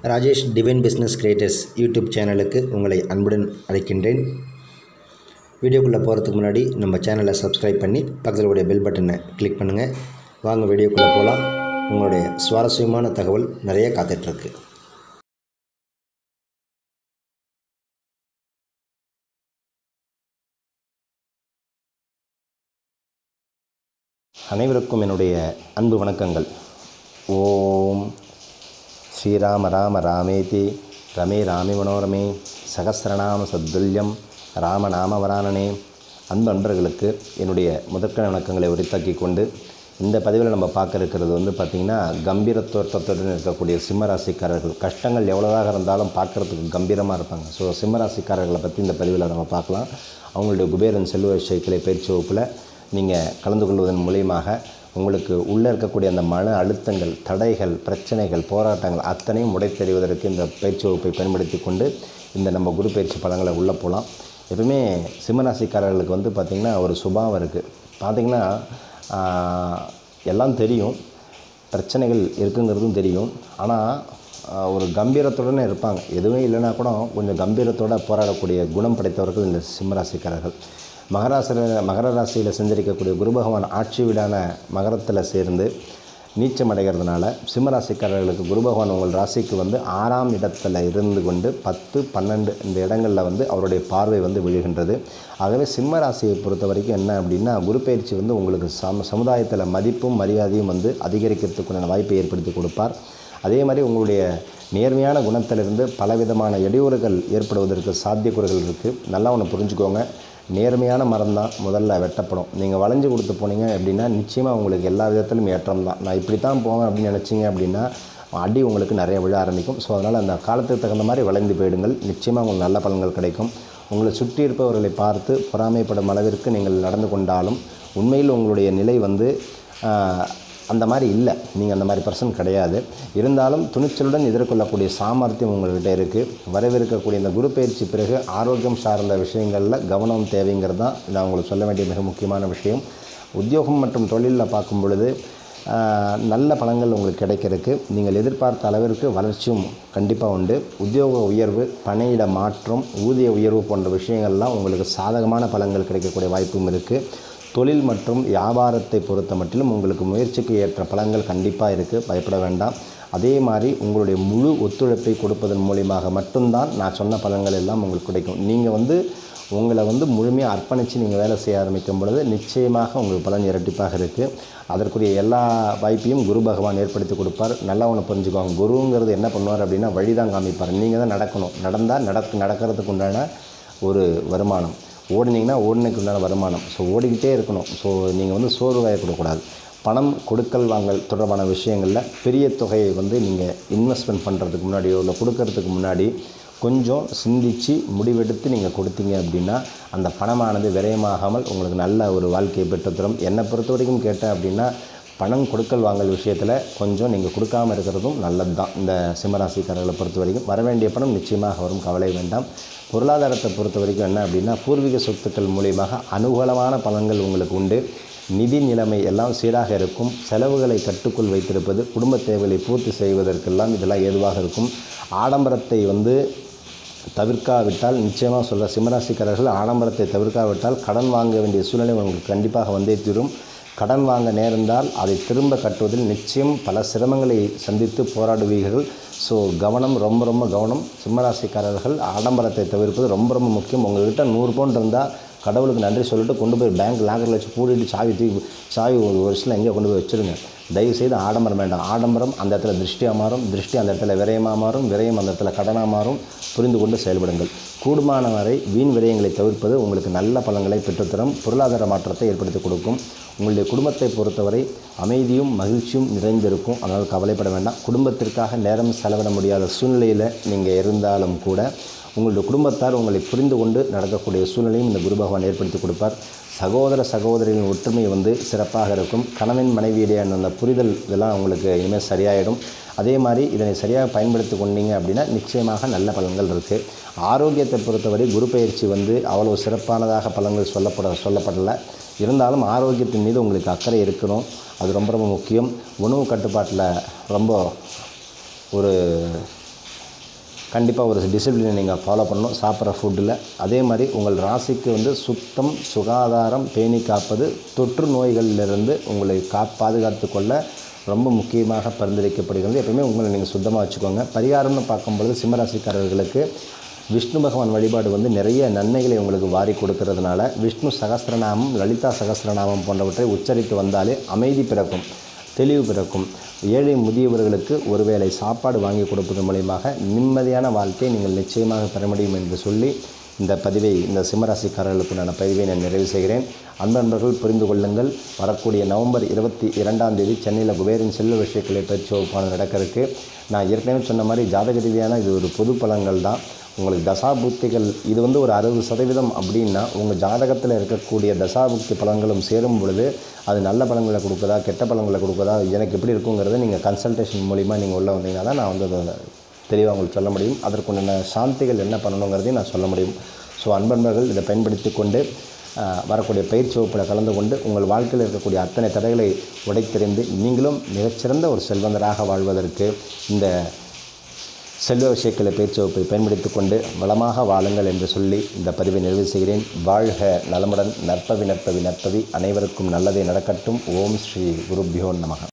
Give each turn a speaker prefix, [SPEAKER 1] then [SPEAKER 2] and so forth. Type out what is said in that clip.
[SPEAKER 1] Rajesh divine business creators YouTube சேனலுக்கு உங்களை அன்புடன் அழைக்கின்றேன் வீடியோக்குள்ளே போகிறதுக்கு முன்னாடி நம்ம சேனலை சப்ஸ்கிரைப் பண்ணி பக்கத்தில் உடைய பெல் பட்டனை கிளிக் பண்ணுங்கள் வாங்க வீடியோக்குள்ளே போகலாம் உங்களுடைய சுவாரஸ்யமான தகவல் நிறைய காத்துட்ருக்கு அனைவருக்கும் என்னுடைய அன்பு வணக்கங்கள் ஓம் ஸ்ரீராம ராம ராமேதி ரமே ராமி மனோரமே சகசிரநாம சத்துல்யம் ராமநாம வரானனே அன்பு அன்பர்களுக்கு என்னுடைய முதற்கண வணக்கங்களை உரித்தாக்கி கொண்டு இந்த பதிவில் நம்ம பார்க்க இருக்கிறது வந்து பார்த்திங்கன்னா கம்பீர தோற்றத்துடன் இருக்கக்கூடிய சிம்மராசிக்காரர்கள் கஷ்டங்கள் எவ்வளோதாக இருந்தாலும் பார்க்குறதுக்கு கம்பீரமாக இருப்பாங்க ஸோ சிம்மராசிக்காரர்களை பற்றி இந்த பதிவில் நம்ம பார்க்கலாம் அவங்களுடைய குபேரன் செல்வ சைக்கிளை பயிற்சி வகுப்பில் நீங்கள் கலந்து கொள்வதன் மூலியமாக உங்களுக்கு உள்ளே இருக்கக்கூடிய அந்த மன அழுத்தங்கள் தடைகள் பிரச்சனைகள் போராட்டங்கள் அத்தனையும் உடைத்தெறிவதற்கு இந்த பயிற்சி வகுப்பை பயன்படுத்தி கொண்டு இந்த நம்ம குரு பயிற்சி பலங்களை உள்ளே போகலாம் எப்பவுமே சிம்மராசிக்காரர்களுக்கு வந்து பார்த்திங்கன்னா ஒரு சுபாவம் இருக்குது பார்த்திங்கன்னா ஆஹ், எல்லாம் தெரியும் பிரச்சனைகள் இருக்குங்கிறதும் தெரியும் ஆனால் ஆஹ், ஒரு கம்பீரத்துடனே இருப்பாங்க எதுவுமே இல்லைன்னா கூட கொஞ்சம் கம்பீரத்தோட போராடக்கூடிய குணம் படைத்தவர்கள் இந்த சிம்மராசிக்காரர்கள் மகராசியில் மகர ராசியில் செஞ்சிருக்கக்கூடிய குரு பகவான் ஆட்சி வீடான மகரத்தில் சேர்ந்து நீச்சம் அடைகிறதுனால சிம்மராசிக்காரர்களுக்கு குரு பகவான் உங்கள் ராசிக்கு வந்து ஆறாம் இடத்துல இருந்து கொண்டு பத்து பன்னெண்டு இந்த இடங்களில் வந்து அவருடைய பார்வை வந்து விழுகின்றது ஆகவே சிம்ம ராசியை பொறுத்த வரைக்கும் என்ன அப்படின்னா குரு பயிற்சி வந்து உங்களுக்கு சம சமுதாயத்தில் மதிப்பும் மரியாதையும் வந்து அதிகரிக்கிறதுக்குண்டான வாய்ப்பை ஏற்படுத்தி கொடுப்பார் அதே மாதிரி உங்களுடைய நேர்மையான குணத்திலிருந்து பலவிதமான இடையூறுகள் ஏற்படுவதற்கு சாத்தியக்கூறுகள் இருக்குது நல்லா ஒன்று புரிஞ்சுக்கோங்க நேர்மையான மரம் தான் முதல்ல வெட்டப்படும் நீங்கள் வளைஞ்சு கொடுத்து போனீங்க அப்படின்னா நிச்சயமாக உங்களுக்கு எல்லா விதத்திலும் ஏற்றம் தான் நான் இப்படி தான் போவேன் அப்படின்னு நினச்சிங்க அப்படின்னா அடி உங்களுக்கு நிறைய விழ ஆரம்பிக்கும் ஸோ அதனால் அந்த காலத்துக்கு தகுந்த மாதிரி வளைந்து போயிடுங்கள் நிச்சயமாக உங்களுக்கு நல்ல பலன்கள் கிடைக்கும் உங்களை சுற்றி இருப்பவர்களை பார்த்து பொறாமைப்படும் அளவிற்கு நீங்கள் நடந்து கொண்டாலும் உண்மையில் உங்களுடைய நிலை வந்து ஆஹ், அந்த மாதிரி இல்லை நீங்கள் அந்த மாதிரி பர்சன் கிடையாது இருந்தாலும் துணிச்சலுடன் எதிர்கொள்ளக்கூடிய சாமர்த்தியம் உங்கள்கிட்ட இருக்குது வரவிருக்கக்கூடிய இந்த குரு பயிற்சி பிறகு ஆரோக்கியம் சார்ந்த விஷயங்களில் கவனம் தேவைங்கிறது தான் நான் உங்களுக்கு சொல்ல வேண்டிய மிக முக்கியமான விஷயம் உத்தியோகம் மற்றும் தொழிலில் பார்க்கும் பொழுது ஆஹ், நல்ல பலன்கள் உங்களுக்கு கிடைக்கிறதுக்கு நீங்கள் எதிர்பார்த்த அளவிற்கு வளர்ச்சியும் கண்டிப்பாக உண்டு உத்தியோக உயர்வு பணியிட மாற்றம் ஊதிய உயர்வு போன்ற விஷயங்கள்லாம் உங்களுக்கு சாதகமான பலன்கள் கிடைக்கக்கூடிய வாய்ப்பும் இருக்குது தொழில் மற்றும் வியாபாரத்தை பொறுத்த மட்டிலும் உங்களுக்கு முயற்சிக்கு ஏற்ற பலன்கள் கண்டிப்பாக இருக்குது பயப்பட வேண்டாம் அதே மாதிரி உங்களுடைய முழு ஒத்துழைப்பை கொடுப்பதன் மூலியமாக மட்டும்தான் நான் சொன்ன பலன்கள் எல்லாம் உங்களுக்கு கிடைக்கும் நீங்கள் வந்து உங்களை வந்து முழுமையாக அர்ப்பணித்து நீங்கள் வேலை செய்ய ஆரம்பிக்கும் பொழுது நிச்சயமாக உங்களுக்கு பலன் இரட்டிப்பாக இருக்குது அதற்குரிய எல்லா வாய்ப்பையும் குரு பகவான் ஏற்படுத்தி கொடுப்பார் நல்லா ஒன்று புரிஞ்சுக்கோங்க குருங்கிறது என்ன பண்ணுவார் அப்படின்னா வழி தான் காமிப்பார் நீங்கள் தான் நடக்கணும் நடந்தால் நடக்க நடக்கிறதுக்கு உண்டான ஒரு வருமானம் ஓடுனீங்கன்னா ஓடுனதுக்கு உண்டான வருமானம் ஸோ ஓடிக்கிட்டே இருக்கணும் ஸோ நீங்கள் வந்து சோர்வாயக்கூடக்கூடாது பணம் கொடுக்கல் வாங்கல் தொடர்பான விஷயங்களில் பெரிய தொகையை வந்து நீங்கள் இன்வெஸ்ட்மெண்ட் பண்ணுறதுக்கு முன்னாடியோ இல்லை கொடுக்கறதுக்கு முன்னாடி கொஞ்சம் சிந்தித்து முடிவெடுத்து நீங்கள் கொடுத்தீங்க அப்படின்னா அந்த பணமானது விரயமாகாமல் உங்களுக்கு நல்ல ஒரு வாழ்க்கையை பெற்றுத்தரும் என்னை பொறுத்த வரைக்கும் கேட்டேன் அப்படின்னா பணம் கொடுக்கல் வாங்கல் விஷயத்தில் கொஞ்சம் நீங்கள் கொடுக்காமல் இருக்கிறதும் நல்லது தான் இந்த சிம்மராசிக்காரர்களை பொறுத்த வரைக்கும் வர வேண்டிய பணம் நிச்சயமாக வரும் கவலை வேண்டாம் பொருளாதாரத்தை பொறுத்த வரைக்கும் என்ன அப்படின்னா பூர்வீக சொத்துக்கள் மூலியமாக அனுகூலமான பலன்கள் உங்களுக்கு உண்டு நிதி நிலைமை எல்லாம் சீராக இருக்கும் செலவுகளை கட்டுக்குள் வைத்திருப்பது குடும்ப தேவைகளை பூர்த்தி செய்வதற்கெல்லாம் இதெல்லாம் ஏதுவாக இருக்கும் ஆடம்பரத்தை வந்து தவிர்க்காவிட்டால் நிச்சயமாக சொல்கிற சிம்மராசிக்காரர்கள் ஆடம்பரத்தை தவிர்க்காவிட்டால் கடன் வாங்க வேண்டிய சூழ்நிலை உங்களுக்கு கண்டிப்பாக வந்தே தீரும் கடன் வாங்க நேர்ந்தால் அதை திரும்ப கட்டுவதில் நிச்சயம் பல சிரமங்களை சந்தித்து போராடுவீர்கள் ஸோ கவனம் ரொம்ப ரொம்ப கவனம் சிம்மராசிக்காரர்கள் ஆடம்பரத்தை தவிர்ப்பது ரொம்ப ரொம்ப முக்கியம் உங்கள்கிட்ட நூறு பவுன் இருந்தால் கடவுளுக்கு நன்றி சொல்லிட்டு கொண்டு போய் பேங்க் லாக்கரில் வச்சு பூட்டிட்டு சாவி தூக்கி சாவி ஒரு வருஷத்தில் எங்கேயோ கொண்டு போய் வச்சுருங்க தயவு செய்து ஆடம்பரம் வேண்டாம் ஆடம்பரம் அந்த இடத்துல திருஷ்டியாக மாறும் திருஷ்டி அந்த இடத்துல விரயமாக மாறும் விரயம் அந்த இடத்துல கடனாக மாறும் புரிந்து கொண்டு செயல்படுங்கள் கூடுமான வரை வீண் விரயங்களை தவிர்ப்பது உங்களுக்கு நல்ல பலன்களை பெற்றுத்தரும் பொருளாதார மாற்றத்தை ஏற்படுத்தி கொடுக்கும் உங்களுடைய குடும்பத்தை பொறுத்தவரை அமைதியும் மகிழ்ச்சியும் நிறைந்திருக்கும் அதனால் கவலைப்பட வேண்டாம் குடும்பத்திற்காக நேரம் செலவிட முடியாத சூழ்நிலையில் நீங்கள் இருந்தாலும் கூட உங்களுடைய குடும்பத்தார் உங்களை புரிந்து கொண்டு நடக்கக்கூடிய சூழ்நிலையும் இந்த குரு பகவான் ஏற்படுத்தி கொடுப்பார் சகோதர சகோதரிகளின் ஒற்றுமை வந்து சிறப்பாக இருக்கும் கணவன் மனைவியிடையான அந்த புரிதல் இதெல்லாம் உங்களுக்கு இனிமேல் சரியாயிடும் அதே மாதிரி இதனை சரியாக பயன்படுத்தி கொண்டீங்க அப்படின்னா நிச்சயமாக நல்ல பலன்கள் இருக்குது ஆரோக்கியத்தை பொறுத்தவரை குரு பயிற்சி வந்து அவ்வளோ சிறப்பானதாக பலன்கள் சொல்லப்பட சொல்லப்படலை இருந்தாலும் ஆரோக்கியத்தின் மீது உங்களுக்கு அக்கறை இருக்கணும் அது ரொம்ப ரொம்ப முக்கியம் உணவு கட்டுப்பாட்டில் ரொம்ப ஒரு கண்டிப்பாக ஒரு டிசிப்ளினை நீங்கள் ஃபாலோ பண்ணணும் சாப்பிட்ற ஃபுட்டில் அதே மாதிரி உங்கள் ராசிக்கு வந்து சுத்தம் சுகாதாரம் பேணி காப்பது தொற்று நோய்களிலிருந்து உங்களை கா பாதுகாத்து கொள்ள ரொம்ப முக்கியமாக பரிந்துரைக்கப்படுகிறது எப்பவுமே உங்களை நீங்கள் சுத்தமாக வச்சுக்கோங்க பரிகாரம்னு பார்க்கும்பொழுது சிம்மராசிக்காரர்களுக்கு விஷ்ணு பகவான் வழிபாடு வந்து நிறைய நன்மைகளை உங்களுக்கு வாரி கொடுக்கறதுனால விஷ்ணு சகஸ்ரநாமம் லலிதா சகஸ்ரநாமம் போன்றவற்றை உச்சரித்து வந்தாலே அமைதி பிறக்கும் தெளிவு பிறக்கும் ஏழை முதியவர்களுக்கு ஒருவேளை சாப்பாடு வாங்கி கொடுப்பது மூலியமாக நிம்மதியான வாழ்க்கையை நீங்கள் நிச்சயமாக பெற முடியும் என்று சொல்லி இந்த பதிவை இந்த சிம்மராசிக்காரர்களுக்குண்டான பதிவை நான் நிறைவு செய்கிறேன் அந்த நண்பர்கள் புரிந்து கொள்ளுங்கள் வரக்கூடிய நவம்பர் இருபத்தி இரண்டாம் தேதி சென்னையில் குபேரன் செல்வ விஷயக்கலை பயிற்சி வகுப்பானது நடக்க இருக்கு நான் ஏற்கனவே சொன்ன மாதிரி ஜாதக ரீதியான இது ஒரு பொது பலன்கள் தான் உங்களுக்கு தசாபுக்திகள் இது வந்து ஒரு அறுபது சதவீதம் அப்படின்னா உங்கள் ஜாதகத்தில் இருக்கக்கூடிய தசாபுக்தி பலன்களும் சேரும் பொழுது அது நல்ல பலன்களை கொடுக்குதா கெட்ட பலன்களை கொடுக்குதா எனக்கு எப்படி இருக்குங்கிறத நீங்கள் கன்சல்டேஷன் மூலிமா நீங்கள் உள்ளே வந்தீங்கன்னா தான் நான் வந்து அதை தெளிவாக உங்களுக்கு சொல்ல முடியும் அதற்குண்டான சாந்திகள் என்ன பண்ணணுங்கிறதையும் நான் சொல்ல முடியும் ஸோ அன்பன்பர்கள் இதை பயன்படுத்தி கொண்டு ஆஹ், வரக்கூடிய பயிற்சி வகுப்பில் கலந்து கொண்டு உங்கள் வாழ்க்கையில் இருக்கக்கூடிய அத்தனை தடைகளை உடைத்தெறிந்து நீங்களும் மிகச்சிறந்த ஒரு செல்வந்தராக வாழ்வதற்கு இந்த செல்வ விஷயக்கலை பயிற்சி வகுப்பை பயன்படுத்தி கொண்டு வளமாக வாழுங்கள் என்று சொல்லி இந்த பதிவை நிறைவு செய்கிறேன் வாழ்க நலமுடன் நற்பவி நற்பவி நற்பவி அனைவருக்கும் நல்லதே நடக்கட்டும் ஓம் ஸ்ரீ குருபியோ நமக